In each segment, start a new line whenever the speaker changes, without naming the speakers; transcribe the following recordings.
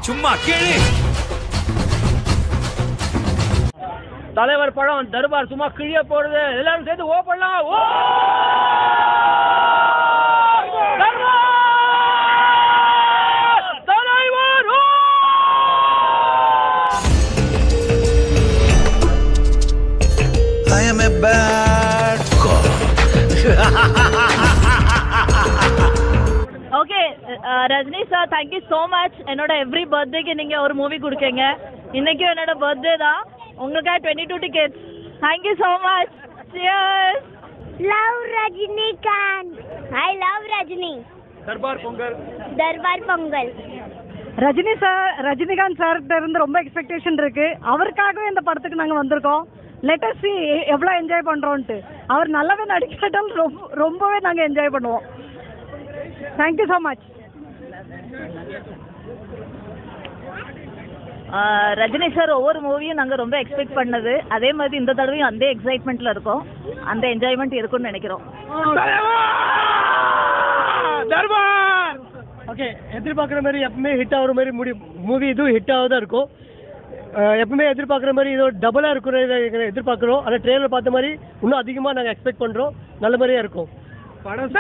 சும்மா கேளு
தலைவர் படம் தர்பார் சும்மா கிழிய போடுது எல்லாரும் சேர்ந்து ஓ பண்ணலாம் ஓ தர்பார்! தலைவர் ஓ!
I am a bad cop.
Okay Rajini sir thank you so much என்னோட எவ்ரி பர்த்டேக்கு நீங்கள் ஒரு மூவி கொடுக்கீங்க இன்னைக்கும் என்னோட பர்த்டே தான் உங்களுக்காக twenty two tickets thank you so much cheers
Love Rajinikanth. I love Rajini.
Darbar Pongal
Darbar Pongal.
Rajini sir Rajinikanth சார்கிட்ட இருந்து ரொம்ப எக்ஸ்பெக்டேஷன் இருக்கு அவருக்காகவே இந்த படத்துக்கு நாங்கள் வந்திருக்கோம் லெட்டஸ் சி எவ்வளோ என்ஜாய் பண்ணுறோன்ட்டு அவர் நல்லாவே நடிக்காட்டால் ரொம்ப ரொம்பவே நாங்கள் என்ஜாய் பண்ணுவோம் thank you so much
Rajini sir ஒவ்வொரு மூவியும் நாங்கள் ரொம்ப எக்ஸ்பெக்ட் பண்ணது அதே மாதிரி இந்த தடவையும் அந்த எக்ஸைட்மெண்ட்டில் இருக்கோம் அந்த என்ஜாய்மெண்ட் இருக்கும்னு நினைக்கிறோம்
தர்பார் ஓகே எதிர்பார்க்குற மாதிரி எப்பவுமே ஹிட் ஆகுற மாதிரி முடி மூவி இதுவும் ஹிட் ஆக தான் இருக்கும் அஹ் எப்பவுமே எதிர்பார்க்குற மாதிரி இது டபுளாக இருக்கிற எதிர்பார்க்குறோம் ஆனால் ட்ரெயிலர் பார்த்த மாதிரி இன்னும் அதிகமாக நாங்கள் எக்ஸ்பெக்ட் பண்ணுறோம் நல்ல மாதிரியா இருக்கும் படம்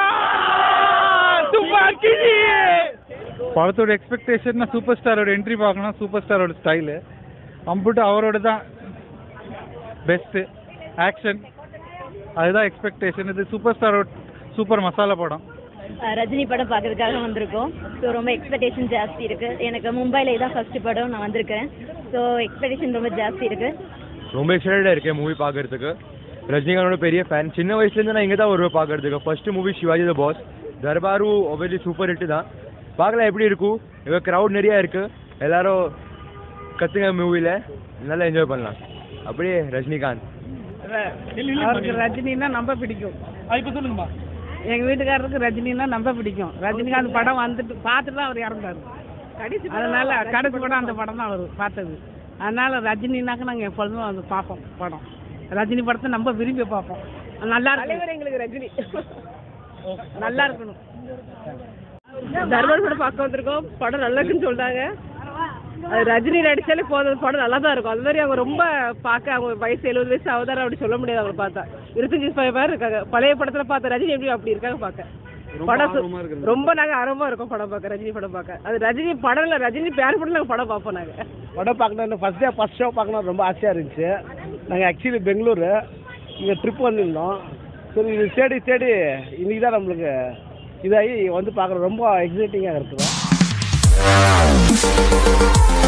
படத்தோட எக்ஸ்பெக்டேஷன்னா சூப்பர் ஸ்டாரோட என்ட்ரி பார்க்கணும் சூப்பர் ஸ்டாரோட ஸ்டைலு அம்புட்டு அவரோட தான் பெஸ்ட்டு ஆக்ஷன் அதுதான் எக்ஸ்பெக்டேஷன் இது சூப்பர் ஸ்டாரோட சூப்பர் மசாலா படம்
ரஜினி படம் பார்க்கறதுக்காக வந்திருக்கோம் ஸோ ரொம்ப எக்ஸ்பெக்டேஷன் ஜாஸ்தி இருக்குது எனக்கு மும்பையில் இதான் ஃபர்ஸ்ட் படம் நான் வந்திருக்கேன் ஸோ எக்ஸ்பெக்டேஷன் ரொம்ப ஜாஸ்தி இருக்குது
ரொம்ப எக்ஸைட்டடாக இருக்கேன் மூவி பார்க்கறதுக்கு ரஜினிகாந்தோட பெரிய ஃபேன் சின்ன வயசுலேருந்து நான் இங்கே தான் வருவேன் பார்க்கறதுக்கு first movie Sivaji the boss தர்பாரும் ஒவ்வொரு சூப்பர் ஹிட் தான் பார்க்கலாம் எப்படி இருக்கும் இவங்க க்ரௌட் நிறையா இருக்கு எல்லாரும் கத்துங்க மூவியில் நல்லா என்ஜாய் பண்ணலாம் அப்படியே ரஜினிகாந்த்
அவருக்கு ரஜினின்னா ரொம்ப பிடிக்கும்
இப்போ சொல்லுங்கம்மா
எங்கள் வீட்டுக்காரருக்கு ரஜினின்னா ரொம்ப பிடிக்கும் ரஜினிகாந்த் படம் வந்துட்டு பார்த்துட்டு தான் அவர் இறந்தாரு அதனால கடைசி படம் அந்த படம் தான் அவர் பார்த்தது அதனால ரஜினினாக்க நாங்கள் எப்பொழுதும் அது பார்ப்போம் படம் ரஜினி படத்தை நம்ம விரும்பி பார்ப்போம் நல்லா இருக்கு எங்களுக்கு ரஜினி நல்லா இருக்கணும்
தர்பார் படம் பார்க்க வந்திருக்கோம் படம் நல்லா இருக்குன்னு சொல்றாங்க அது ரஜினி நடிச்சாலே போதும் படம் நல்லா தான் இருக்கும் அது மாதிரி அவங்க ரொம்ப பார்க்க அவங்க வயசு எழுபது வயசு அவதாரம் அப்படி சொல்ல முடியாது அவங்களை பார்த்தா இருபத்தஞ்சி ஃபைவ் பேர் இருக்காங்க பழைய படத்துல பார்த்த ரஜினி எப்படி அப்படி இருக்காங்க பார்க்க படம் சு- ரொம்ப நாங்க ஆர்வமா இருக்கோம் படம் பார்க்க ரஜினி படம் பார்க்க அது ரஜினி படம் இல்ல ரஜினி பேர் படம் நாங்க படம் பார்ப்போம் நாங்க
படம் பார்க்கணும் ஃபர்ஸ்ட் டே ஃபர்ஸ்ட் ஷோ பார்க்கணும் ரொம்ப ஆசையாக இருந்துச்சு நாங்கள் ஆக்சுவலி பெங்களூரு இங்கே ட்ரிப் வந்திருந்தோம் சரி இது தேடி தேடி இன்னைக்கு தான் நம்மளுக்கு இதாகி வந்து பார்க்குறோம் ரொம்ப எக்ஸைட்டிங்காக இருக்குது